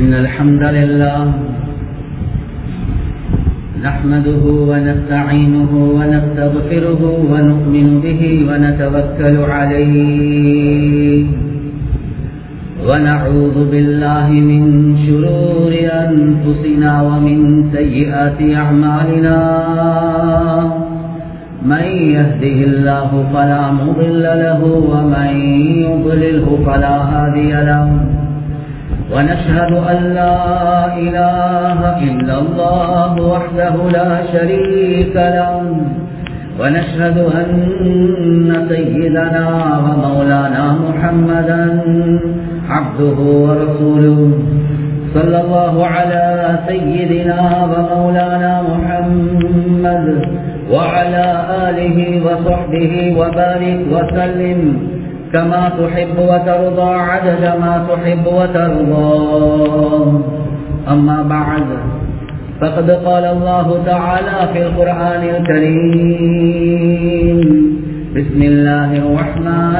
إن الحمد لله نحمده ونستعينه ونستغفره ونؤمن به ونتوكل عليه ونعوذ بالله من شرور أنفسنا ومن سيئات أعمالنا من يهده الله فلا مضل له ومن يضلله فلا هادي له ونشهد أن لا إله إلا الله وحده لا شريك له ونشهد أن سيدنا ومولانا محمدا عبده ورسوله صلى الله على سيدنا ومولانا محمد وعلى آله وصحبه وبارك وسلم كما تحب وترضى عدد ما تحب وترضى أما بعد فقد قال الله تعالى في القرآن الكريم بسم الله الرحمن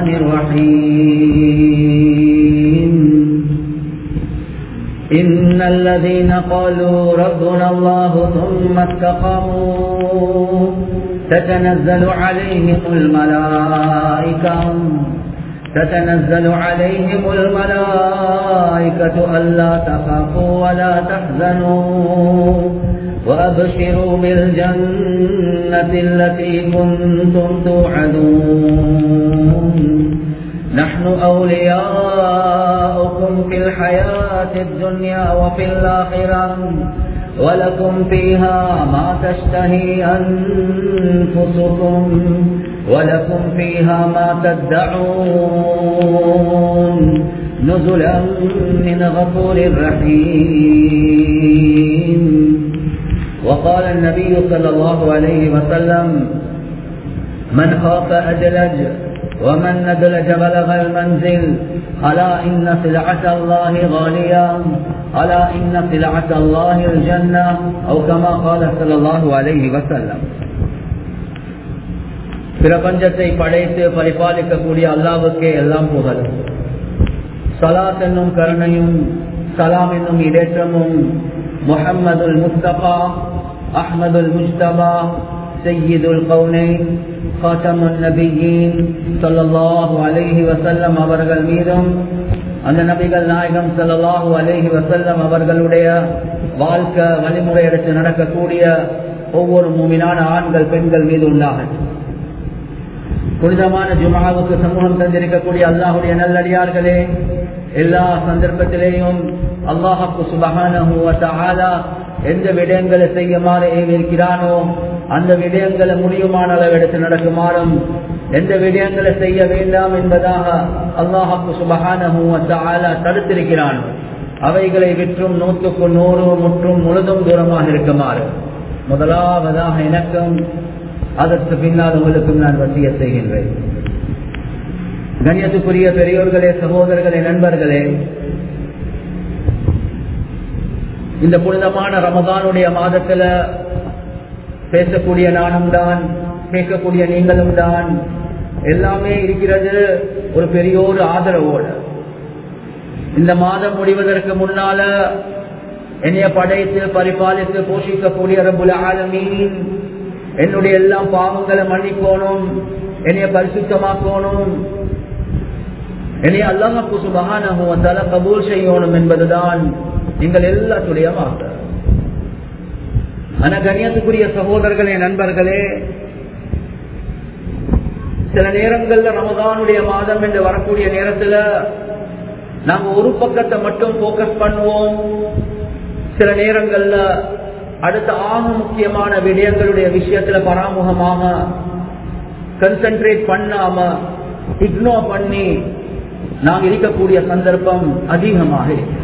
الرحيم إن الذين قالوا ربنا الله ثم استقاموا تتنزل عليهم الملائكة تتنزل عليهم الملائكة ألا تخافوا ولا تحزنوا وأبشروا بالجنة التي كنتم توعدون نحن أولياؤكم في الحياة الدنيا وفي الآخرة ولكم فيها ما تشتهي أنفسكم ولكم فيها ما تدعون نزلا من غفور رحيم وقال النبي صلى الله عليه وسلم من خاف أدلج ومن ندلج بلغ المنزل ألا إن سلعة الله غالية ألا إن سلعة الله الجنة أو كما قال صلى الله عليه وسلم பிரபஞ்சத்தை படைத்து பரிபாலிக்கக்கூடிய அல்லாவுக்கே எல்லாம் புகழும் சலாத் என்னும் கருணையும் சலாம் என்னும் இடேற்றமும் முஹம்மதுல் முஸ்தபா அஹ்மதுல் முஸ்தபா சையீதுல் கவுனைன் காத்தமுன் நபியின் சொல்லல்லாஹு அலைஹி வசல்லம் அவர்கள் மீதும் அந்த நபிகள் நாயகம் சல்லாஹூ அலேஹி வசல்லம் அவர்களுடைய வாழ்க்கை வழிமுறை எடுத்து நடக்கக்கூடிய ஒவ்வொரு மூமினான ஆண்கள் பெண்கள் மீது உண்டாகட்டும் புனிதமான ஜுமாவுக்கு சமூகம் தந்திருக்கக்கூடிய அல்லாஹுடைய நல்லடியார்களே எல்லா சந்தர்ப்பத்திலேயும் அல்லாஹாக்கு சுபகான எந்த விடயங்களை செய்யுமாறு ஏவிருக்கிறானோ அந்த விடயங்களை முடியுமான அளவு எடுத்து நடக்குமாறும் எந்த விடயங்களை செய்ய வேண்டாம் என்பதாக அல்லாஹாக்கு சுபகான தடுத்திருக்கிறான் அவைகளை விற்றும் நூற்றுக்கு நூறு முற்றும் முழுதும் தூரமாக இருக்குமாறு முதலாவதாக எனக்கும் அதற்கு பின்னால் உங்களுக்கும் நான் வசிய செய்கின்றேன் கண்ணியத்துக்குரிய பெரியோர்களே சகோதரர்களே நண்பர்களே இந்த புனிதமான ரமதானுடைய மாதத்துல பேசக்கூடிய நானும் தான் கேட்கக்கூடிய நீங்களும் தான் எல்லாமே இருக்கிறது ஒரு பெரிய ஒரு ஆதரவோடு இந்த மாதம் முடிவதற்கு முன்னால என்னைய படைத்து பரிபாலித்து போஷிக்கக்கூடிய ரபுல் ஆலமீன் என்னுடைய எல்லா பாவங்களை மன்னிக்கணும் என்னைய பரிசுத்தமாக்கணும் என்னைய அல்லாஹு சுபகான கபூல் செய்யணும் என்பதுதான் எங்கள் எல்லாத்துடைய வார்த்தை ஆனா கண்ணியத்துக்குரிய சகோதரர்களே நண்பர்களே சில நேரங்கள்ல ரமதானுடைய மாதம் என்று வரக்கூடிய நேரத்துல நாங்க ஒரு பக்கத்தை மட்டும் போக்கஸ் பண்ணுவோம் சில நேரங்கள்ல அடுத்த ஆக முக்கியமான விடயங்களுடைய விஷயத்துல பராமுகமாக கன்சென்ட்ரேட் பண்ணாம இக்னோர் பண்ணி நாம் இருக்கக்கூடிய சந்தர்ப்பம் அதிகமாக இருக்கு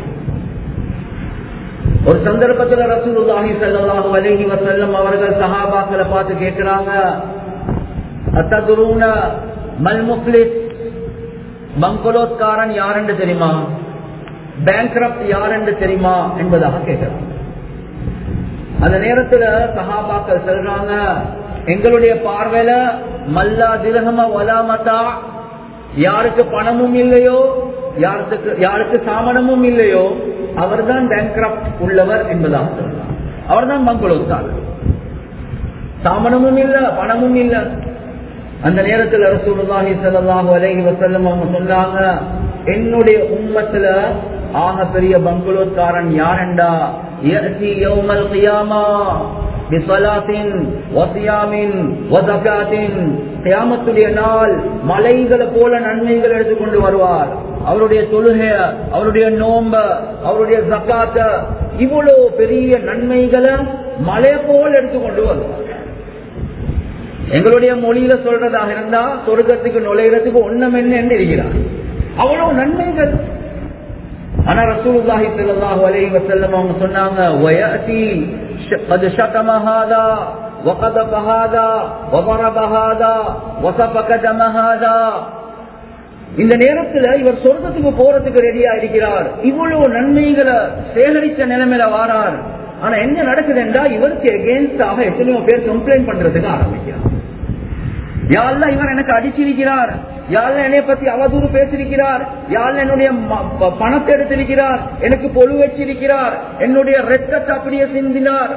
ஒரு சந்தர்ப்பத்தில் ரசூலுல்லாஹி ஸல்லல்லாஹு அலைஹி வஸல்லம் அவர்கள் சஹாபாக்களை பார்த்து கேட்கிறாங்க அத்ததுரூன மல் முஃப்லிஸ் பங்கலோத்காரன் யாரென்று தெரியுமா பேங்க்ரப்ட் யாரென்று தெரியுமா என்பதாக கேட்கிறாங்க அந்த நேரத்துல சஹாபாக்கள் சொல்றாங்க எங்களுடைய பார்வையில மல்லா திரகம வலாமதா யாருக்கு பணமும் இல்லையோ யாருக்கு யாருக்கு சாமனமும் இல்லையோ அவர்தான் பேங்க்ராப்ட் உள்ளவர் என்பதாக சொன்னார் அவர்தான் பங்குலோத்தார் சாமனமும் இல்ல பணமும் இல்ல அந்த நேரத்தில் ரசூலுல்லாஹி ஸல்லல்லாஹு அலைஹி வஸல்லம் அவங்க சொன்னாங்க என்னுடைய உம்மத்துல ஆக பெரிய பங்குலோத்காரன் யாரெண்டா யஅதி யௌமல் கியாமா பிஸலாத்தின் வசியாமின் வஸகாத்தின் கியாமத்துடைய நாள் மலைகளை போல நன்மைகள் எடுத்துக்கொண்டு வருவார் அவருடைய தொழுகைய அவருடைய நோம்ப அவருடைய ஜக்காத்த இவ்வளவு பெரிய நன்மைகளை மலை போல் எடுத்துக்கொண்டு வருவார் எங்களுடைய மொழியில சொல்றதாக இருந்தா சொர்க்கத்துக்கு நுழைகிறதுக்கு ஒண்ணும் என்ன என்று இருக்கிறார் அவ்வளவு நன்மைகள் ஆனா ரசூலுல்லாஹி ஸல்லல்லாஹு அலைஹி வஸல்லம் அவங்க சொன்னாங்க வயதி قد شتم هذا وقذف هذا وضرب هذا وسفك دم هذا இந்த நேரத்துல இவர் சொர்க்கத்துக்கு போறதுக்கு ரெடியா இருக்கிறார் இவ்வளவு நன்மைகளை சேகரிச்ச நிலைமையில வாரார் ஆனா என்ன நடக்குதுன்றா இவருக்கு எகேன்ஸ்டாக எத்தனையோ பேர் கம்ப்ளைண்ட் பண்றதுக்கு ஆரம்பிக்கிறார் யாழ்ல இவர் எனக்கு அடிச்சிருக்கிறார் யாழ்ல என்னை பத்தி அவதூறு பேசியிருக்கிறார் யாழ்ல என்னுடைய பணத்தை எடுத்திருக்கிறார் எனக்கு பொழு வச்சிருக்கிறார் என்னுடைய ரத்தத்தை அப்படியே சிந்தினார்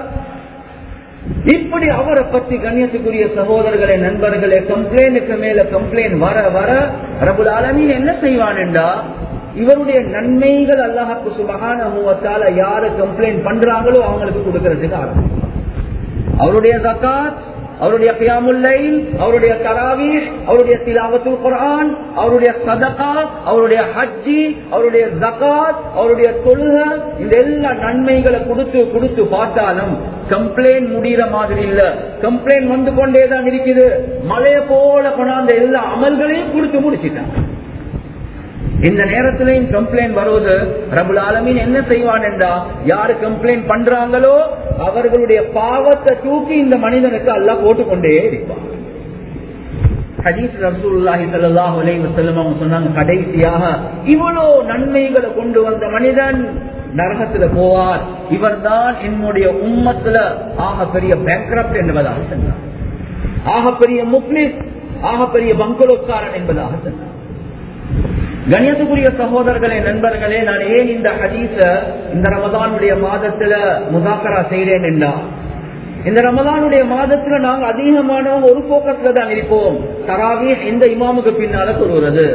இப்படி அவரை பற்றி கண்ணியத்துக்குரிய சகோதரர்களே நண்பர்களே கம்ப்ளைண்ட்டுக்கு மேல கம்ப்ளைண்ட் வர வர ரபுல் ஆலமீன் என்ன செய்வான் என்றா இவருடைய நன்மைகள் அல்லாஹாக்கு சுபகான மூவத்தால யாரு கம்ப்ளைண்ட் பண்றாங்களோ அவங்களுக்கு கொடுக்கறதுக்கு ஆரம்பிக்கும் அவருடைய ஜக்காத் அவருடைய கியாமுல்லை அவருடைய தராவி அவருடைய திலாவத்துல் குரான் அவருடைய சதகா அவருடைய ஹஜ்ஜி அவருடைய ஜகாத் அவருடைய தொழுக இந்த எல்லா நன்மைகளை கொடுத்து கொடுத்து பார்த்தாலும் கம்ப்ளைண்ட் முடிகிற மாதிரி இல்ல கம்ப்ளைண்ட் வந்து கொண்டேதான் இருக்குது மலைய போல கொண்டாந்த எல்லா அமல்களையும் கொடுத்து முடிச்சிட்டாங்க இந்த நேரத்திலையும் கம்ப்ளைண்ட் வருவது ரபுல் ஆலமீன் என்ன செய்வான் என்றா யாரு கம்ப்ளைண்ட் பண்றாங்களோ அவர்களுடைய பாவத்தை தூக்கி இந்த மனிதனுக்கு எல்லாம் போட்டுக்கொண்டே இருப்பான் ஹதீஸ் ரசூலுல்லாஹி ஸல்லல்லாஹு அலைஹி வஸல்லம் அவங்க சொன்னாங்க கடைசியாக இவ்வளவு நன்மைகளை கொண்டு வந்த மனிதன் நரகத்துல போவார் இவர்தான் என்னுடைய உம்மத்துல ஆக பெரிய பேங்க்ரப்ட் என்பதாக சொன்னார் ஆக பெரிய முப்ளிஸ் ஆக பெரிய பங்களோக்காரன் என்பதாக சொன்னார் கணியத்துக்குரிய சகோதரர்களே நண்பர்களே நான் ஏன் இந்த ஹதீஸ இந்த ரமதானுடைய மாதத்துல முதாக்கரா செய்கிறேன் என்றா இந்த ரமதானுடைய மாதத்துல நாங்க அதிகமானவங்க ஒரு போக்கஸ்ல தான் இருப்போம் தராவி எந்த இமாமுக்கு பின்னால சொல்லுறது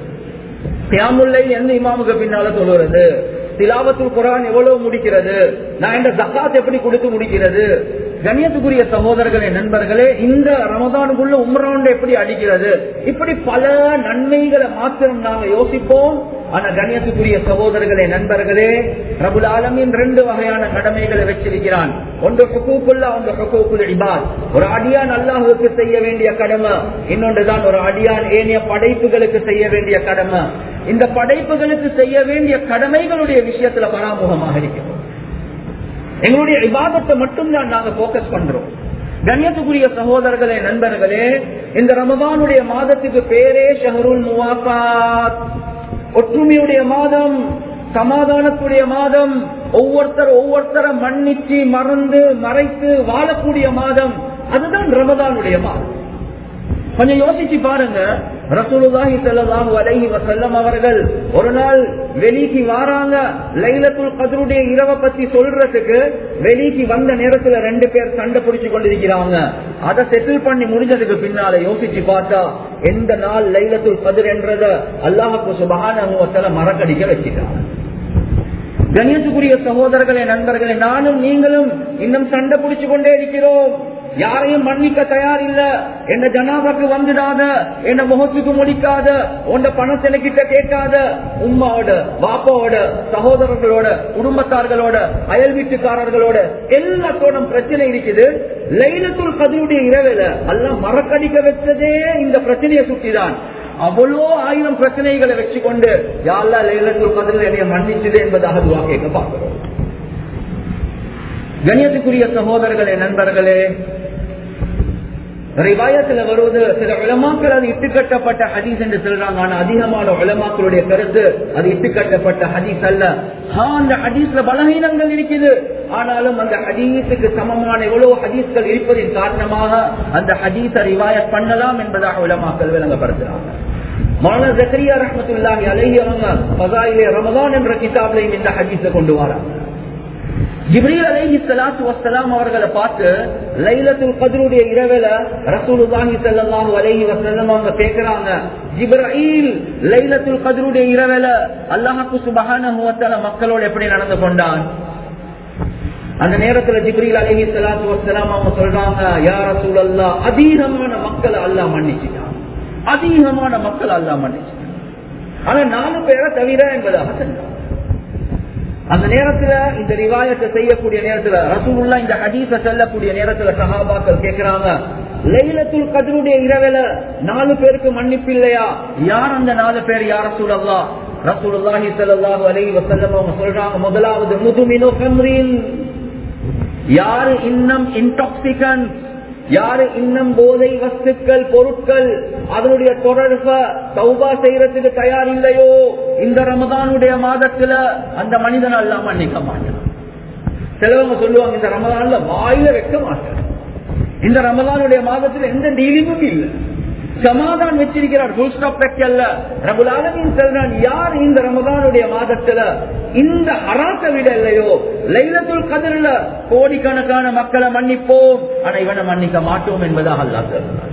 தியாமுல்லை எந்த இமாமுக்கு பின்னால சொல்லுறது திலாவத்துல் குரான் எவ்வளவு முடிக்கிறது நான் இந்த ஜக்காத் எப்படி கொடுத்து முடிக்கிறது கண்ணியத்துக்குரிய சகோதரர்களே நண்பர்களே இந்த ரமதானுக்குள்ள உம்ரவுண்ட் எப்படி அடிக்கிறது இப்படி பல நன்மைகளை மாத்திரம் நாங்க யோசிப்போம் ஆனா கண்ணியத்துக்குரிய சகோதரர்களே நண்பர்களே ரபுல் ஆலமின் ரெண்டு வகையான கடமைகளை வச்சிருக்கிறான் ஒன்று ஹுக்கூக்குள்ள ஒன்று ஹுக்கூக்குல் இபாத் ஒரு அடியான் அல்லாஹுக்கு செய்ய வேண்டிய கடமை இன்னொன்றுதான் ஒரு அடியான் ஏனைய படைப்புகளுக்கு செய்ய வேண்டிய கடமை இந்த படைப்புகளுக்கு செய்ய வேண்டிய கடமைகளுடைய விஷயத்துல பராமுகமாக இருக்கிறோம் எங்களுடைய விவாதத்தை மட்டும்தான் நாங்க போக்கஸ் பண்றோம் கண்ணியத்துக்குரிய சகோதரர்களே நண்பர்களே இந்த ரமதானுடைய மாதத்துக்கு பேரே ஷஹருல் முவாஃபாத் ஒற்றுமையுடைய மாதம் சமாதானத்துடைய மாதம் ஒவ்வொருத்தர் ஒவ்வொருத்தரை மன்னிச்சு மறந்து மறைத்து வாழக்கூடிய மாதம் அதுதான் ரமதானுடைய மாதம் கொஞ்சம் யோசிச்சு பாருங்க ரசூலுல்லாஹி ஸல்லல்லாஹு அலைஹி வஸல்லம் அவர்கள் ஒரு நாள் வெளிக்கு வாராங்க லைலத்துல் கத்ருடைய இரவை பத்தி சொல்றதுக்கு வெளிக்கு வந்த நேரத்துல ரெண்டு பேர் சண்டை பிடிச்சு கொண்டிருக்கிறாங்க அதை செட்டில் பண்ணி முடிஞ்சதுக்கு பின்னால யோசிச்சு பார்த்தா எந்த நாள் லைலத்துல் கதிர் என்றத அல்லாஹுக்கு சுபஹானஹு வ தஆலா மறக்கடிக்க வச்சிட்டாங்க கணியத்துக்குரிய சகோதரர்களே நண்பர்களே நானும் நீங்களும் இன்னும் சண்டை பிடிச்சு கொண்டே இருக்கிறோம் யாரையும் மன்னிக்க தயார் இல்ல என்ன ஜனாபாக்கு வந்துடாத என்ன முகத்துக்கு முடிக்காத உன்ன பணத்தை கிட்ட கேட்காத உம்மாவோட பாப்பாவோட சகோதரர்களோட குடும்பத்தார்களோட அயல் வீட்டுக்காரர்களோட எல்லாத்தோட பிரச்சனை இருக்குது லைலத்துல் கதிருடைய இரவில எல்லாம் மறக்கடிக்க வச்சதே இந்த பிரச்சனையை சுட்டிதான் அவ்வளோ ஆயிரம் பிரச்சனைகளை வச்சு கொண்டு யாழ்லா லைலத்துல் கதிரில் என்னைய மன்னிச்சது என்பதாக துவா கேட்க பார்க்கிறோம் கணியத்துக்குரிய சகோதரர்களே நண்பர்களே ரிவாயத்துல வருவது சில உலமாக்கள் அது இட்டுக்கட்டப்பட்ட ஹதீஸ் என்று சொல்றாங்க ஆனா அதிகமான உலமாக்களுடைய கருத்து அது இட்டுக்கட்டப்பட்ட ஹதீஸ் அல்ல அந்த ஹதீஸ்ல பலகீனங்கள் இருக்குது ஆனாலும் அந்த ஹதீஸுக்கு சமமான எவ்வளவு ஹதீஸ்கள் இருப்பதின் காரணமாக அந்த ஹதீஸை ரிவாயத் பண்ணலாம் என்பதாக உலமாக்கள் விளங்கப்படுத்துறாங்க மௌலானா ஜக்கரியா ரஹ்மத்துல்லாஹி அலைஹி அவங்க ஃபதாயிலே ரமதான் என்ற கிதாப்லையும் இந்த ஹதீஸை கொண்டு வராங்க ஜிப்ரீல் அலைஹி ஸலாத்து வஸ்ஸலாம் அவர்களை பார்த்து லைலத்துல் கத்ருடைய இரவுல ரசூலுல்லாஹி ஸல்லல்லாஹு அலைஹி வஸல்லம் அவங்க கேக்குறாங்க ஜிப்ரீல் லைலத்துல் கத்ருடைய இரவுல அல்லாஹ் சுப்ஹானஹு வ தஆலா மக்களோட எப்படி நடந்து கொண்டான் அந்த நேரத்துல ஜிப்ரீல் அலைஹி ஸலாத்து வஸ்ஸலாம் அவங்க சொல்றாங்க யா ரசூலல்லாஹ் அதிகமான மக்களை அல்லாஹ் மன்னிச்சிட்டான் அதிகமான மக்கள் அல்லாஹ் மன்னிச்சிட்டான் ஆனா நாலு பேரை தவிர என்பதாக சொன்னான் அந்த நேரத்துல இந்த ரிவாயத்தை செய்யக்கூடிய நேரத்துல ரசூலுல்லா இந்த ஹதீஸ சொல்லக்கூடிய நேரத்துல சஹாபாக்கள் கேட்கிறாங்க லைலத்துல் கதருடைய இரவுல நாலு பேருக்கு மன்னிப்பு இல்லையா யார் அந்த நாலு பேர் யார் ரசூலல்லா ரசூலுல்லாஹி ஸல்லல்லாஹு அலைஹி வஸல்லம் அவங்க சொல்றாங்க முதலாவது முதுமினு கம்ரின் யாரு இன்னும் இன்டாக்சிகன்ஸ் யாரு இன்னும் போதை வஸ்துக்கள் பொருட்கள் அதனுடைய தொடர்ப சௌபா செய்யறதுக்கு தயார் இல்லையோ இந்த ரமதானுடைய மாதத்துல அந்த மனிதன் எல்லாம் மன்னிக்க மாட்டான் சிலவங்க சொல்லுவாங்க இந்த ரமதான்ல வாயில வைக்க மாட்டேன் இந்த ரமதானுடைய மாதத்துல எந்த டீலிங்கும் இல்லை சமாதான் வச்சிருக்கிறார் ஃபுல் ஸ்டாப் வைக்கல ரபுல் ஆலமின் சொல்றான் யார் இந்த ரமதானுடைய மாதத்துல இந்த ஹராச விட இல்லையோ லைலத்துல் கதிரில் கோடிக்கணக்கான மக்களை மன்னிப்போம் ஆனா இவனை மன்னிக்க மாட்டோம் என்பதாக அல்லா சொல்றான்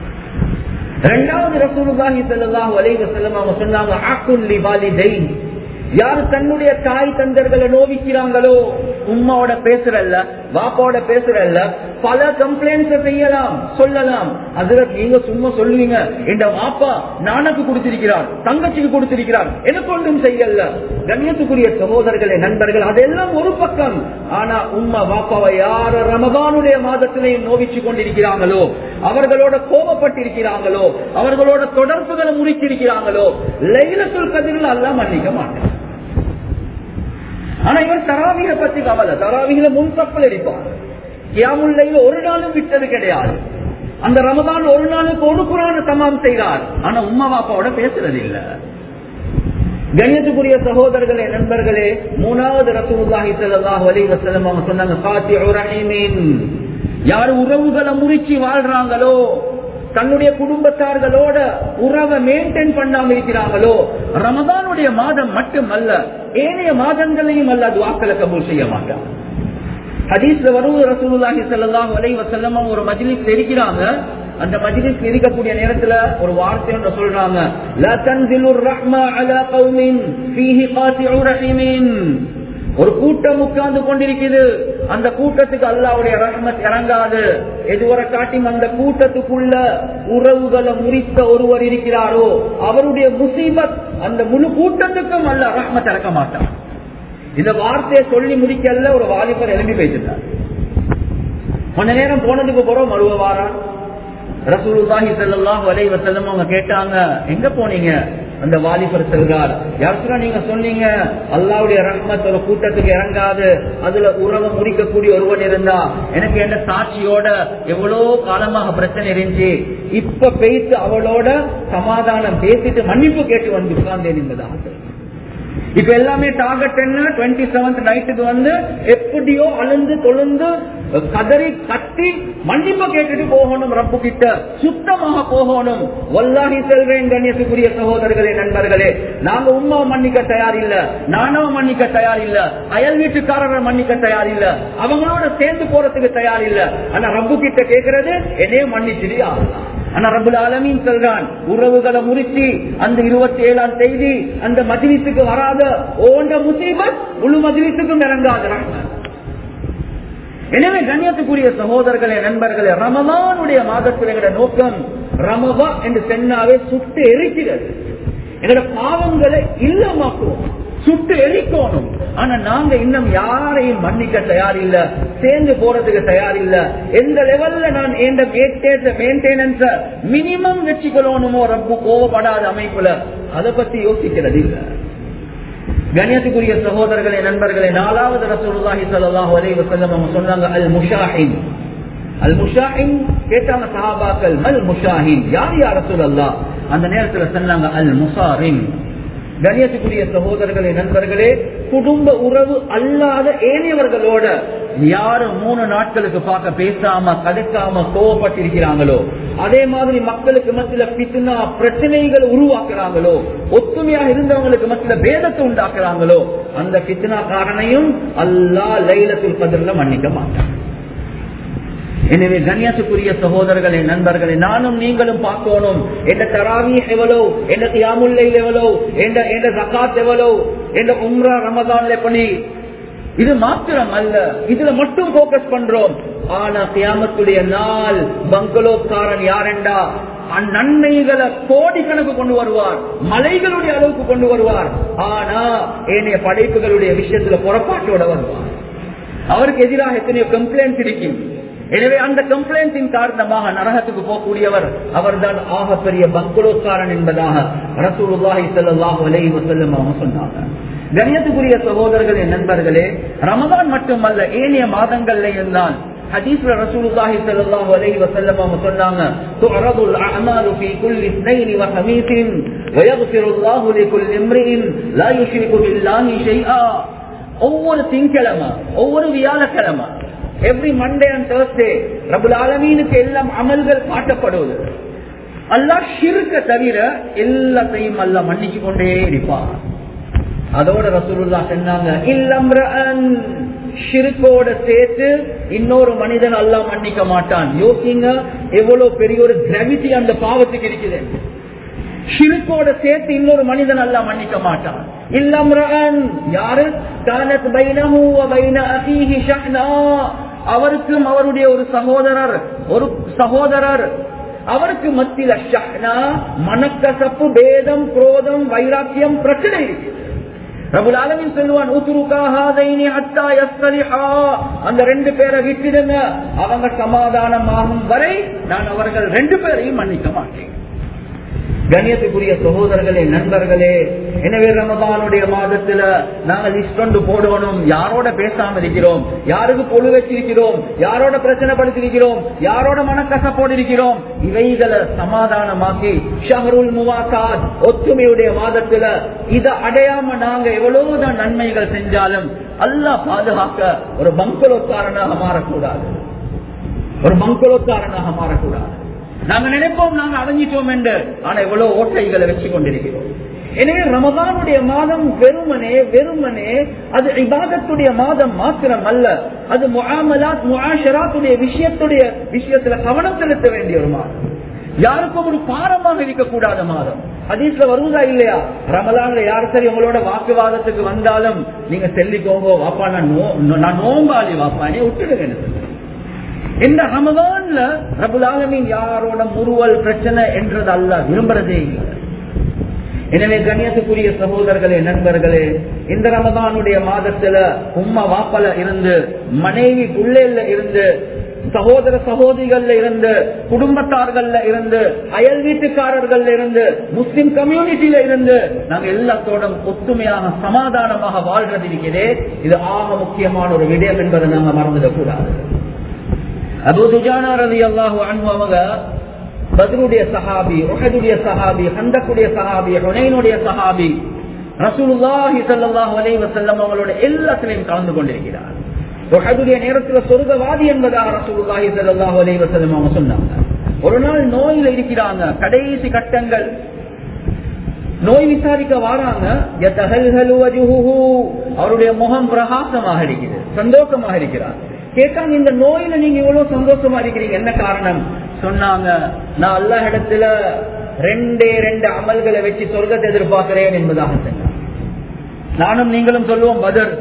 இரண்டாவது ரசூலுல்லாஹி ஸல்லல்லாஹு அலைஹி வஸல்லம் அவங்க சொன்னாங்க ஆக்குல் லிவாலிதைன் யார் தன்னுடைய தாய் தந்தர்களை நோவிக்கிறாங்களோ உம்மாவோட பேசுறல்ல வாப்பாவோட பேசுறல்ல பல கம்ப்ளைண்ட்ஸ் செய்யலாம் சொல்லலாம் அதுல நீங்க சும்மா சொல்லுவீங்க என் வாப்பா நானுக்கு கொடுத்திருக்கிறார் தங்கச்சிக்கு கொடுத்திருக்கிறார் எனக்கு ஒன்றும் செய்யல கண்ணியத்துக்குரிய சகோதரர்களே நண்பர்கள் அதெல்லாம் ஒரு பக்கம் ஆனா உம்மா வாப்பாவை யார ரமதானுடைய மாதத்திலையும் நோவிச்சு கொண்டிருக்கிறாங்களோ அவர்களோட கோபப்பட்டிருக்கிறாங்களோ அவர்களோட தொடர்புகளை முறித்திருக்கிறாங்களோ லைலத்துல் கதிரில் எல்லாம் மன்னிக்க மாட்டேன் ஆனா இவர் தராவிக பத்தி கவலை தராவிகள முன்தப்பல் அடிப்பார் கியாமுல்லையில ஒரு நாளும் விட்டது கிடையாது அந்த ரமதான் ஒரு நாளுக்கு ஒரு குரான தமாம் செய்தார் ஆனா உம்மா பாப்பாவோட பேசுறது இல்ல கண்ணியத்துக்குரிய சகோதரர்களே நண்பர்களே மூணாவது ரசூலுல்லாஹி ஸல்லல்லாஹு அலைஹி வஸல்லம் அவங்க சொன்னாங்க ஃபாத்திஹு ரஹீமின் யார் உறவுகளை முறிச்சு வாழ்றாங்களோ தன்னுடைய குடும்பத்தார்களோட உறவை மெயின்டைன் பண்ணாம இருக்கிறாங்களோ ரமதானுடைய மாதம் மட்டுமல்ல ஏனைய மாதங்களையும் அல்ல துவாக்களை கபூல் செய்ய மாட்டான் ஹதீஸ்ல வருவது ரசூலுல்லாஹி ஸல்லல்லாஹு அலைஹி வஸல்லம் ஒரு மஜ்லிஸ் இருக்கிறாங்க அந்த மஜ்லிஸ் இருக்கக்கூடிய நேரத்துல ஒரு வார்த்தை ஒன்று சொல்றாங்க லா தன்சிலுர் ரஹ்மா அலா கௌமின் ஃபீஹி காத்திஉ ரஹீமின் ஒரு கூட்டம் உட்கார்ந்து கொண்டிருக்குது அந்த கூட்டத்துக்கு அல்லாவுடைய ரஹ்மத் இறங்காது எதுவரை காட்டியும் அந்த கூட்டத்துக்குள்ள உறவுகளை முறித்த ஒருவர் இருக்கிறாரோ அவருடைய முசீபத் அந்த முழு கூட்டத்துக்கும் அல்ல ரஹ்மத் இறக்க மாட்டான் இந்த வார்த்தையை சொல்லி முடிக்கல ஒரு வாலிபர் எழுப்பி பேசிட்டார் கொஞ்ச நேரம் போனதுக்கு போறோம் மறுவ வாரா ரசூலுல்லாஹி ஸல்லல்லாஹு அலைஹி வஸல்லம் அவங்க கேட்டாங்க எங்க போனீங்க அந்த வாலிபர் செல்றார் யாருக்குனா நீங்க சொன்னீங்க அல்லாவுடைய ரஹ்மத் ஒரு கூட்டத்துக்கு இறங்காது அதுல உறவை முறிக்கக்கூடிய ஒருவன் இருந்தா எனக்கு என்ன சாட்சியோட எவ்வளவு காலமாக பிரச்சனை இருந்துச்சு இப்ப பேசி அவளோட சமாதானம் பேசிட்டு மன்னிப்பு கேட்டு வந்து உட்கார்ந்தேன் என்பதாக இப்ப எல்லாமே டார்கெட் என்ன டுவெண்ட்டி செவன்த் நைட்டுக்கு வந்து எப்படியோ அழுந்து தொழுந்து கதறி கட்டி மன்னிப்பு கேட்டுட்டு போகணும் ரப்பு கிட்ட சுத்தமாக போகணும் வல்லாஹி செல்வேன் கண்ணியத்துக்குரிய சகோதரர்களே நண்பர்களே நாங்க உமா மன்னிக்க தயார் இல்ல நானோ மன்னிக்க தயார் இல்ல அயல் வீட்டுக்காரரை மன்னிக்க தயார் இல்ல அவங்களோட சேர்ந்து போறதுக்கு தயார் இல்ல ஆனா ரப்பு கிட்ட கேட்கறது என்னையும் மன்னிச்சிடு ஆகலாம் ஆனா ரபுல் ஆலமீன் சொல்றான் உறவுகளை முறிச்சு அந்த இருபத்தி ஏழாம் தேதி அந்த மஜ்லிஸுக்கு வராத ஓண்ட முசீபத் முழு மஜ்லிஸுக்கும் இறங்காது ரஹ்மத் எனவே கண்ணியத்துக்குரிய சகோதரர்களே நண்பர்களே ரமதானுடைய மாதத்தில் எங்களோட நோக்கம் ரமவா என்று சென்னாவே சுட்டு எரிக்கிறது எங்களோட பாவங்களை இல்லமாக்குவோம் சுட்டு எரிக்கணும் ஆனா நாங்க இன்னும் யாரையும் மன்னிக்க தயார் இல்ல சேர்ந்து போறதுக்கு தயார் இல்ல எந்த லெவல்ல நான் எந்த மெயின்டெனன்ஸ மினிமம் வச்சுக்கொள்ளணுமோ ரப்பு கோவப்படாத அமைப்புல அதை பத்தி யோசிக்கிறது இல்ல கணியத்துக்குரிய சகோதரர்களே நண்பர்களே நாலாவது ரசூலுல்லாஹி ஸல்லல்லாஹு அலைஹி வஸல்லம் அவங்க சொன்னாங்க அல் முஷாஹின் அல் முஷாஹின் கேட்டாங்க சஹாபாக்கள் அல் முஷாஹின் யார் யார் ரசூலல்லாஹ் அந்த நேரத்துல சொன்னாங்க அல் முசாரின் கணியத்துக்குரிய சகோதரர்களே நண்பர்களே குடும்ப உறவு அல்லாத ஏனையவர்களோட யாரு மூணு நாட்களுக்கு பார்க்க பேசாம கதைக்காம கோவப்பட்டிருக்கிறாங்களோ அதே மாதிரி மக்களுக்கு மத்தியில பித்துனா பிரச்சனைகளை உருவாக்குறாங்களோ ஒத்துமையாக இருந்தவங்களுக்கு மத்தியில பேதத்தை உண்டாக்குறாங்களோ அந்த பித்னா காரணையும் அல்லா லைலத்தில் கதிரில் மன்னிக்க மாட்டான் எனவே கண்ணியத்துக்குரிய சகோதரர்களே நண்பர்களே நானும் நீங்களும் பார்க்கணும் எந்த தராவி எவ்வளோ எந்த தியாமுல்லை எவ்வளோ எந்த எந்த ஜக்காத் எவ்வளோ எந்த உம்ரா ரமதான் எப்படி இது மாத்திரம் அல்ல இதுல மட்டும் போக்கஸ் பண்றோம் ஆனா தியாமத்துடைய நாள் பங்களோக்காரன் யாரெண்டா நன்மைகளை கோடிக்கணக்கு கொண்டு வருவார் மலைகளுடைய அளவுக்கு கொண்டு வருவார் ஆனா ஏனைய படைப்புகளுடைய விஷயத்துல புறப்பாட்டோட வருவார் அவருக்கு எதிராக எத்தனையோ கம்ப்ளைண்ட் இருக்கும் எனவே அந்த கம்ப்ளைண்டின் காரணமாக நரகத்துக்கு போகக்கூடியவர் அவர்தான் ஆகப்பெரிய பங்களோக்காரன் என்பதாக ரசூலுல்லாஹி ஸல்லல்லாஹு அலைஹி வஸல்லம் அவங்க சொன்னாங்க கணியத்துக்குரிய சகோதரர்களே நண்பர்களே ரமதான் மட்டுமல்ல ஏனைய மாதங்கள்ல தான் ஹதீஸ்ல ரசூலுல்லாஹி ஸல்லல்லாஹு அலைஹி வஸல்லம் அவங்க சொன்னாங்க துஅரதுல் அஅமாலு ஃபீ குல்லி இஸ்னைன் வ ஹமீஸின் வ யக்ஃபிருல்லாஹு லிகுல்லி இம்ரிஇன் லா யுஷ்ரிகு பில்லாஹி ஷைஆ ஒவ்வொரு திங்கக்கிழமை ஒவ்வொரு வியாழக்கிழமை எவ்ரி மண்டே அண்ட் தேர்ஸ்டே ரபுல் ஆலமீனுக்கு எல்லாம் அமல்கள் காட்டப்படுவது அல்லாஹ் ஷிருக்க தவிர எல்லாத்தையும் அல்ல மன்னிச்சு கொண்டே இருப்பான் அதோட ரசூலுல்லா சொன்னாங்க இல்லம்ரன் ஷிருக்கோட சேர்த்து இன்னொரு மனிதன் அல்லாஹ் மன்னிக்க மாட்டான் யோசிங்க எவ்வளவு பெரிய ஒரு கிராவிட்டி அந்த பாவத்துக்கு இருக்குது ஷிருக்கோட சேர்த்து இன்னொரு மனிதன் அல்லாஹ் மன்னிக்க மாட்டான் இல்லம்ரன் யாரு கானத் பைனஹு வ பைன அஹீஹி ஷஹ்னா அவருக்கும் அவருடைய ஒரு சகோதரர் ஒரு சகோதரர் அவருக்கு மத்தியில ஷஹ்னா மனக்கசப்பு பேதம் குரோதம் வைராக்கியம் பிரச்சனை இருக்கு ரபுல் ஆலமின் சொல்லுவான் அந்த ரெண்டு பேரை விட்டுடுங்க அவங்க சமாதானமாகும் வரை நான் அவர்கள் ரெண்டு பேரையும் மன்னிக்க மாட்டேன் கண்ணியத்துக்குரிய சகோதரர்களே நண்பர்களே எனவே ரமதானுடைய மாதத்துல நாங்க லிஸ்ட் ஒன்று போடணும் யாரோட பேசாம இருக்கிறோம் யாருக்கு பொழு வச்சிருக்கிறோம் யாரோட பிரச்சனை படுத்திருக்கிறோம் யாரோட மனக்கசப்போடு இருக்கிறோம் இவைகளை சமாதானமாக்கி ஷஹருல் முவாசாத் ஒத்துமையுடைய மாதத்துல இதை அடையாம நாங்க எவ்வளவுதான் நன்மைகள் செஞ்சாலும் அல்லாஹ் பாதுகாக்க ஒரு பங்களோக்காரனாக மாறக்கூடாது ஒரு பங்களோக்காரனாக மாறக்கூடாது நாங்க நினைப்போம் நாங்க அடைஞ்சிட்டோம் என்று ஆனா எவ்வளவு ஓட்டைகளை வச்சு கொண்டிருக்கிறோம் எனவே ரமதானுடைய மாதம் வெறுமனே வெறுமனே அது இபாதத்துடைய மாதம் மாத்திரம் அல்ல அது முகாமலாத் முகாஷராத்துடைய விஷயத்துடைய விஷயத்துல கவனம் செலுத்த வேண்டிய ஒரு மாதம் யாருக்கும் ஒரு பாரமாக இருக்கக்கூடாத மாதம் ஹதீஸ்ல வருவதா இல்லையா ரமலான்ல யார் சரி உங்களோட வாக்குவாதத்துக்கு வந்தாலும் நீங்க செல்லிக்கோங்க வாப்பா நான் நோ நான் நோம்பாளி வாப்பா என்னை விட்டுடுங்க எனக்கு இந்த ரமதான்ல ரபுல் ஆலமின் யாரோட முறுவல் பிரச்சனை என்றது அல்ல விரும்புறதே இல்லை எனவே கண்ணியத்துக்குரிய சகோதரர்களே நண்பர்களே இந்த ரமதானுடைய மாதத்துல உம்மா வாப்பல இருந்து மனைவி புள்ளேல இருந்து சகோதர சகோதரிகள்ல இருந்து குடும்பத்தார்கள்ல இருந்து அயல் வீட்டுக்காரர்கள்ல இருந்து முஸ்லிம் கம்யூனிட்டியில இருந்து நாங்க எல்லாத்தோட ஒத்துமையாக சமாதானமாக வாழ்றது இருக்கிறதே இது ஆக முக்கியமான ஒரு விடயம் என்பதை நாங்க மறந்துடக் கூடாது அபு துஜானா ரவி அல்லாஹு அவங்க பத்ருடைய சஹாபி ரொஹதுடைய சஹாபி ஹந்தக்குடைய சஹாபி ஹுனைனுடைய சஹாபி ரசூலுல்லாஹி ஸல்லல்லாஹு அலைஹி வஸல்லம் அவங்களோட எல்லாத்திலையும் கலந்து கொண்டிருக்கிறார் ரொஹதுடைய நேரத்தில் சொர்க்கவாதி என்பதாக ரசூலுல்லாஹி ஸல்லல்லாஹு அலைஹி வஸல்லம் அவங்க சொன்னாங்க ஒரு நாள் நோயில இருக்கிறாங்க கடைசி கட்டங்கள் நோய் விசாரிக்க வாராங்க அவருடைய முகம் பிரகாசமாக இருக்கிறது சந்தோஷமாக இருக்கிறார் கேட்டாங்க இந்த நோயில நீங்க இவ்வளவு சந்தோஷமா இருக்கிறீங்க என்ன காரணம் சொன்னாங்க நான் எல்லா இடத்துல ரெண்டே ரெண்டு அமல்களை வச்சு சொர்க்கத்தை எதிர்பார்க்கிறேன் என்பதாக சொன்னாங்க நானும் நீங்களும் சொல்லுவோம் பதர்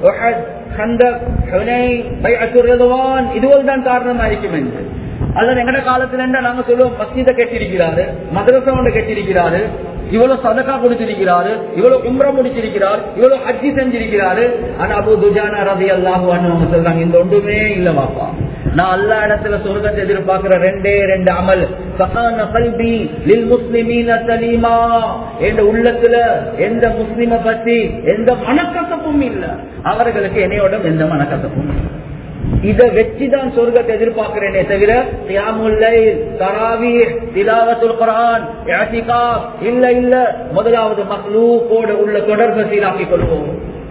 இதுவல் தான் காரணமா இருக்கும் என்று அல்லது எங்கட காலத்துல நாங்க சொல்லுவோம் மஸ்ஜித கட்டிருக்கிறாரு மதரசா ஒன்று கட்டிருக்கிறாரு இவ்வளவு சதக்கா கொடுத்திருக்கிறாரு இவ்வளவு உம்ரா முடிச்சிருக்கிறார் இவ்வளவு ஹஜ்ஜி செஞ்சிருக்கிறாரு ஆனா அபு துஜானா ரதி அல்லாஹு அவங்க சொல்றாங்க இந்த ஒன்றுமே இல்ல வாப்பா நான் எல்லா இடத்துல சொர்க்கத்தை எதிர்பார்க்கிற ரெண்டே ரெண்டு அமல் சகான கல்வி லில் முஸ்லிமீன சலீமா என்ற உள்ளத்துல எந்த முஸ்லிம பத்தி எந்த மனக்கசப்பும் இல்ல அவர்களுக்கு என்னையோட எந்த மனக்கசப்பும் இல்லை இதை வச்சுதான் சொர்க்கத்தை எதிர்பார்க்கிறேனே தவிர தியாமுல்லை தராவி திலாவத்துல் குரான் இல்ல இல்ல முதலாவது மக்லூக்கோடு உள்ள தொடர்பை சீராக்கிக் கொள்வோம்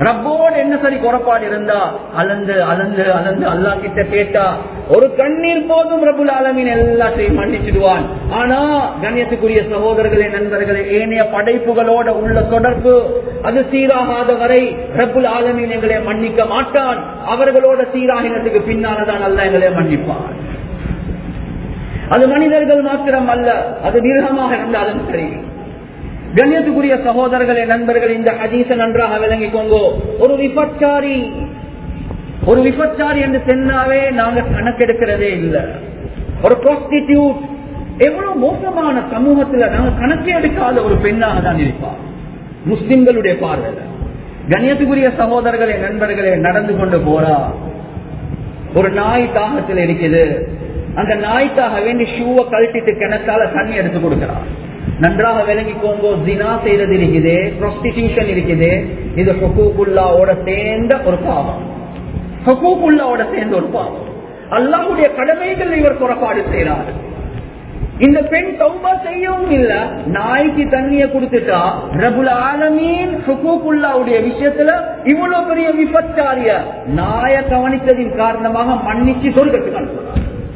ரப்போடு என்ன சரி குறைபாடு இருந்தா அலந்து அலந்து அலந்து அல்லா கிட்ட கேட்டா ஒரு கண்ணீர் போதும் ரபுல் ஆலமீன் எல்லாத்தையும் மன்னிச்சிடுவான் ஆனா கண்ணியத்துக்குரிய சகோதரர்களே நண்பர்களே ஏனைய படைப்புகளோட உள்ள தொடர்பு அது சீராகாத வரை ரபுல் ஆலமீன் எங்களை மன்னிக்க மாட்டான் அவர்களோட சீராகினத்துக்கு பின்னால்தான் அல்ல எங்களை மன்னிப்பான் அது மனிதர்கள் மாத்திரம் அல்ல அது மிருகமாக இருந்தாலும் சரி கண்ணியத்துக்குரிய சகோதரர்களே நண்பர்கள் இந்த ஹதீச நன்றாக விளங்கிக்கோங்க ஒரு விபச்சாரி ஒரு விபச்சாரி என்று சொன்னாவே நாங்க கணக்கெடுக்கிறதே இல்லை ஒரு ப்ராஸ்டிடியூட் எவ்வளவு மோசமான சமூகத்துல நாங்க கணக்கே எடுக்காத ஒரு பெண்ணாக தான் இருப்பார் முஸ்லிம்களுடைய பார்வையில் கண்ணியத்துக்குரிய சகோதரர்களே நண்பர்களே நடந்து கொண்டு போறா ஒரு நாய் தாகத்தில் இருக்குது அந்த நாய்க்காக வேண்டி ஷூவை கழட்டிட்டு கிணத்தால தண்ணி எடுத்து கொடுக்கிறான் நன்றாக விளங்கிக்கோங்கோ ஜினா செய்யறது இருக்குது ப்ரொஸ்டிடியூஷன் இருக்குது இது ஹொக்கூக்குல்லாவோட சேர்ந்த ஒரு பாவம் ஹொக்கூக்குல்லாவோட சேர்ந்த ஒரு பாவம் அல்லாஹுடைய கடமைகள் இவர் புறப்பாடு செய்யறார் இந்த பெண் தௌபா செய்யவும் இல்ல நாய்க்கு தண்ணிய கொடுத்துட்டா ரபுல் ஆலமீன் ஹுகூக்குல்லாவுடைய விஷயத்துல இவ்வளவு பெரிய விபச்சாரிய நாய கவனித்ததின் காரணமாக மன்னிச்சு சொர்க்கத்துக்கு அனுப்புறார்